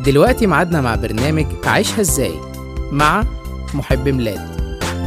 دلوقتي ميعادنا مع برنامج عيشها ازاي مع محب ميلاد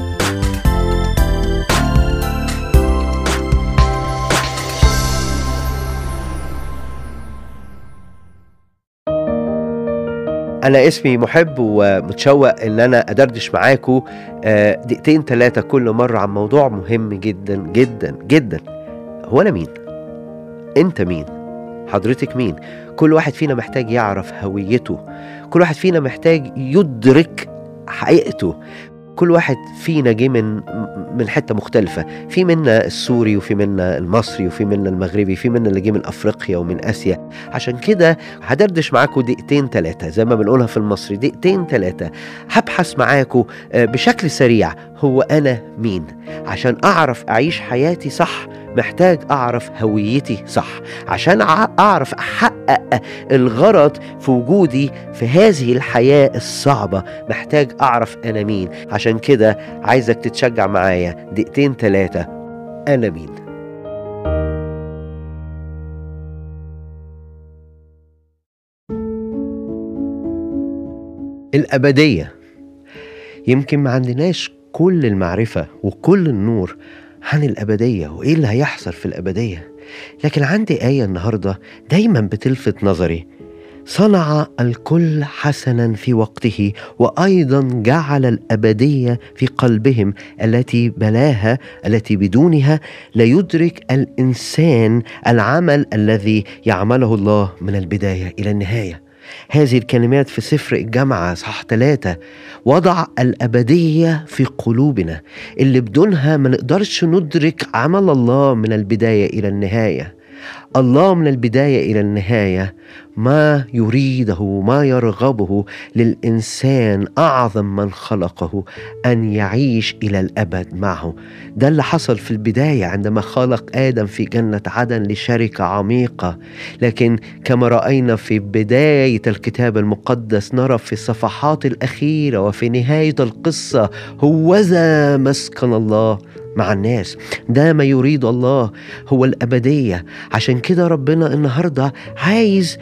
أنا اسمي محب ومتشوق إن أنا أدردش معاكم آه، دقيقتين ثلاثة كل مرة عن موضوع مهم جدا جدا جدا هو أنا مين؟ أنت مين؟ حضرتك مين؟ كل واحد فينا محتاج يعرف هويته كل واحد فينا محتاج يدرك حقيقته كل واحد فينا جه من من حته مختلفه في منا السوري وفي منا المصري وفي منا المغربي في منا اللي جه من افريقيا ومن اسيا عشان كده هدردش معاكم دقيقتين ثلاثه زي ما بنقولها في المصري دقيقتين ثلاثه هبحث معاكم آه، بشكل سريع هو انا مين عشان اعرف اعيش حياتي صح محتاج اعرف هويتي صح عشان أع- اعرف احقق الغرض في وجودي في هذه الحياه الصعبه محتاج اعرف انا مين عشان كده عايزك تتشجع معايا دقيقتين ثلاثه انا مين الابديه يمكن ما عندناش كل المعرفه وكل النور عن الابديه وايه اللي هيحصل في الابديه لكن عندي ايه النهارده دايما بتلفت نظري صنع الكل حسنا في وقته وايضا جعل الابديه في قلبهم التي بلاها التي بدونها لا يدرك الانسان العمل الذي يعمله الله من البدايه الى النهايه هذه الكلمات في سفر الجامعة صح ثلاثة وضع الأبدية في قلوبنا اللي بدونها ما نقدرش ندرك عمل الله من البداية إلى النهاية الله من البداية إلى النهاية ما يريده ما يرغبه للإنسان أعظم من خلقه أن يعيش إلى الأبد معه ده اللي حصل في البداية عندما خلق آدم في جنة عدن لشركة عميقة لكن كما رأينا في بداية الكتاب المقدس نرى في الصفحات الأخيرة وفي نهاية القصة هوذا مسكن الله مع الناس ده ما يريد الله هو الأبدية عشان كده ربنا النهاردة عايز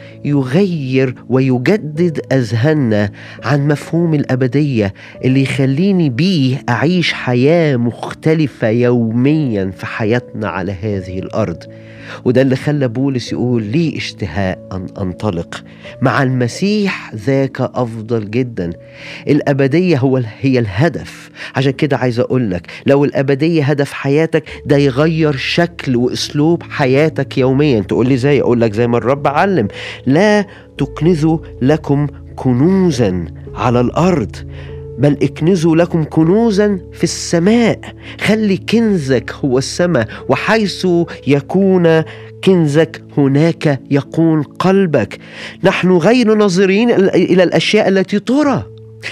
يغير ويجدد أذهاننا عن مفهوم الأبدية اللي يخليني بيه أعيش حياة مختلفة يوميا في حياتنا على هذه الأرض وده اللي خلى بولس يقول لي اشتهاء أن أنطلق مع المسيح ذاك أفضل جدا الأبدية هو هي الهدف عشان كده عايز أقول لك لو الأبدية هدف حياتك ده يغير شكل وأسلوب حياتك يوميا تقول لي زي أقول لك زي ما الرب علم لا تكنزوا لكم كنوزا على الأرض بل اكنزوا لكم كنوزا في السماء خلي كنزك هو السماء وحيث يكون كنزك هناك يكون قلبك نحن غير ناظرين الى الاشياء التي ترى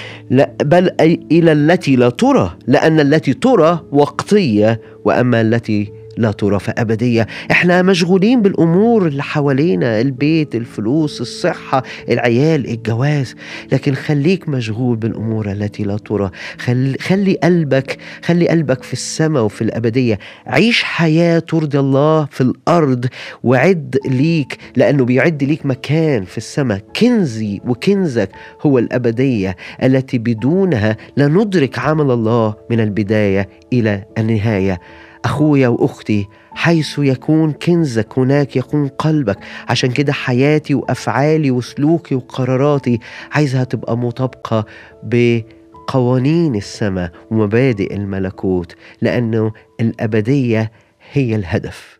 لا بل أي- الى التي لا ترى لان التي ترى وقتيه واما التي لا ترى فأبدية احنا مشغولين بالأمور اللي حوالينا البيت الفلوس الصحة العيال الجواز لكن خليك مشغول بالأمور التي لا ترى خلي, خلي قلبك خلي قلبك في السماء وفي الأبدية عيش حياة ترضي الله في الأرض وعد ليك لأنه بيعد ليك مكان في السماء كنزي وكنزك هو الأبدية التي بدونها لا ندرك عمل الله من البداية إلى النهاية أخويا وأختي حيث يكون كنزك هناك يكون قلبك عشان كده حياتي وأفعالي وسلوكي وقراراتي عايزها تبقى مطابقة بقوانين السماء ومبادئ الملكوت لأنه الأبدية هي الهدف